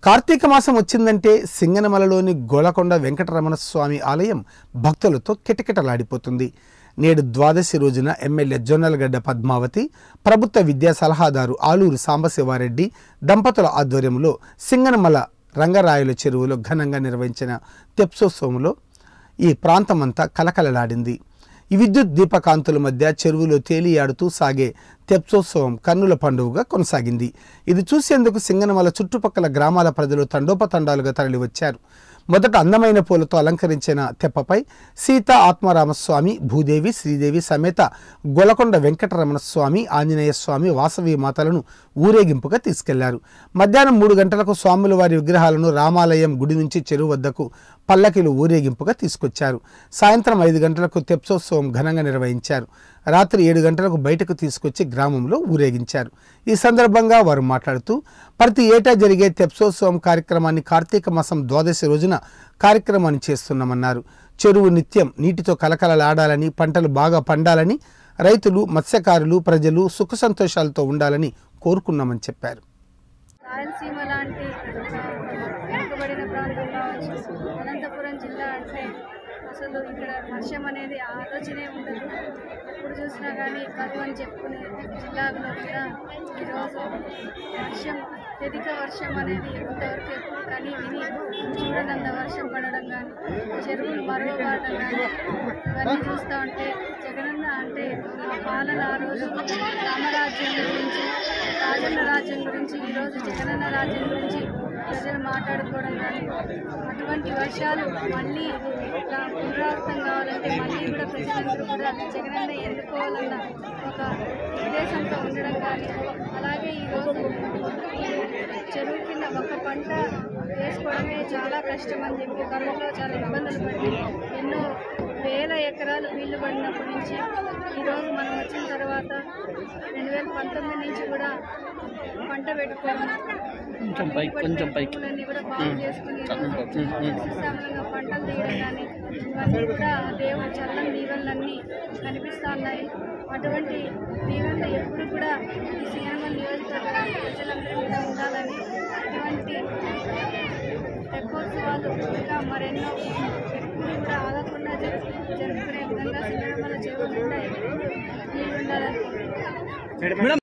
కార్తీక మాసం వచ్చిందంటే సింగనమలలోని గోలకొండ వెంకటరమణ స్వామి ఆలయం భక్తులతో కిటకిటలాడిపోతుంది నేడు ద్వాదశి రోజున ఎమ్మెల్యే జొన్నలగడ్డ పద్మావతి ప్రభుత్వ విద్యా సలహాదారు ఆలూరు సాంబశివారెడ్డి దంపతుల ఆధ్వర్యంలో సింగనమల రంగరాయుల చెరువులో ఘనంగా నిర్వహించిన తెప్సోత్సవంలో ఈ ప్రాంతమంతా కలకలలాడింది ఈ విద్యుత్ దీపకాంతుల మధ్య చెరువులో తేలియాడుతూ సాగే తెప్సోత్సవం కన్నుల పండుగగా కొనసాగింది ఇది చూసేందుకు సింగనమల చుట్టుపక్కల గ్రామాల ప్రజలు తండోపతండాలుగా తరలివచ్చారు మొదట అందమైన పూలతో అలంకరించిన తెప్పపై సీత ఆత్మారామస్వామి భూదేవి శ్రీదేవి సమేత గొలకొండ వెంకటరమణ స్వామి ఆంజనేయ స్వామి వాసవి మాతలను ఊరేగింపుగా తీసుకెళ్లారు మధ్యాహ్నం మూడు గంటలకు స్వాముల వారి విగ్రహాలను రామాలయం గుడి నుంచి చెరువు వద్దకు పల్లకిలు ఊరేగింపుగా తీసుకొచ్చారు సాయంత్రం ఐదు గంటలకు తెప్సోత్సవం ఘనంగా నిర్వహించారు రాత్రి ఏడు గంటలకు బయటకు తీసుకొచ్చి గ్రామంలో ఊరేగించారు ఈ సందర్భంగా వారు మాట్లాడుతూ ప్రతి ఏటా జరిగే తెప్సోత్సవం కార్యక్రమాన్ని కార్తీక మాసం ద్వాదశి రోజున కార్యక్రమాన్ని చేస్తున్నామన్నారు చెరువు నిత్యం నీటితో కలకలలాడాలని పంటలు బాగా పండాలని రైతులు మత్స్యకారులు ప్రజలు సుఖ సంతోషాలతో ఉండాలని కోరుకున్నామని చెప్పారు రాయలసీమ లాంటి ఆ, వెనుకబడిన ప్రాంతం కావచ్చు అనంతపురం జిల్లా అంటే అసలు ఇక్కడ వర్షం అనేది ఆలోచనే ఉండదు ఎప్పుడు చూసినా కానీ కరువు అని చెప్పుకునే జిల్లాలో కూడా ఈరోజు వర్షం అత్యధిక వర్షం అనేది ఇంతవరకు ఎప్పుడు కని విని చూడనంత వర్షం పడడం కానీ చెరువులు మరవబాటం కానీ ఇవన్నీ చూస్తూ ఉంటే జగనన్న అంటే ఆ పాలన ఆ రోజు రామరాజ్యం గురించి రాజన్న రాజ్యం గురించి ఈరోజు జగనన్న రాజ్యం గురించి ప్రజలు మాట్లాడుకోవడం కానీ అటువంటి వర్షాలు మళ్ళీ ఇట్లా పునరావృతం కావాలంటే మళ్ళీ కూడా ప్రజలందరూ కూడా జగనన్న ఎన్నుకోవాలన్న ఒక ఉద్దేశంతో ఉండడం కానీ అలాగే ఈరోజు ఈ చెరువు కింద ఒక పంట వేసుకోవడమే చాలా కష్టం అని చెప్పి కరువులో చాలా ఇబ్బందులు పడి ఎన్నో వేల ఎకరాలు వీళ్ళు పడినప్పటి నుంచి ఈరోజు మనం వచ్చిన తర్వాత రెండు వేల పంతొమ్మిది నుంచి కూడా పంట పెట్టుకోవడం కొంచెం పైకి కొంచెం పైకి భూములన్నీ కూడా బాగు చేసుకుని సుస్థానంగా పంటలు తీయడం కానీ ఇవన్నీ కూడా దేవుడు చల్లని దీవెనలన్నీ కనిపిస్తూ ఉన్నాయి అటువంటి దీవెనలు ఎప్పుడు కూడా ఈ శ్రీరామ నియోజకవర్గ ప్రజలందరూ కూడా ఉండాలని ఇటువంటి తెప్పోత్సవాలు ఇంకా మరెన్నో ఎప్పుడు కూడా ఆగకుండా జరుపు జరుపుకునే విధంగా శ్రీరామల చెరువు నిండా ఎప్పుడు నీళ్ళు ఉండాలని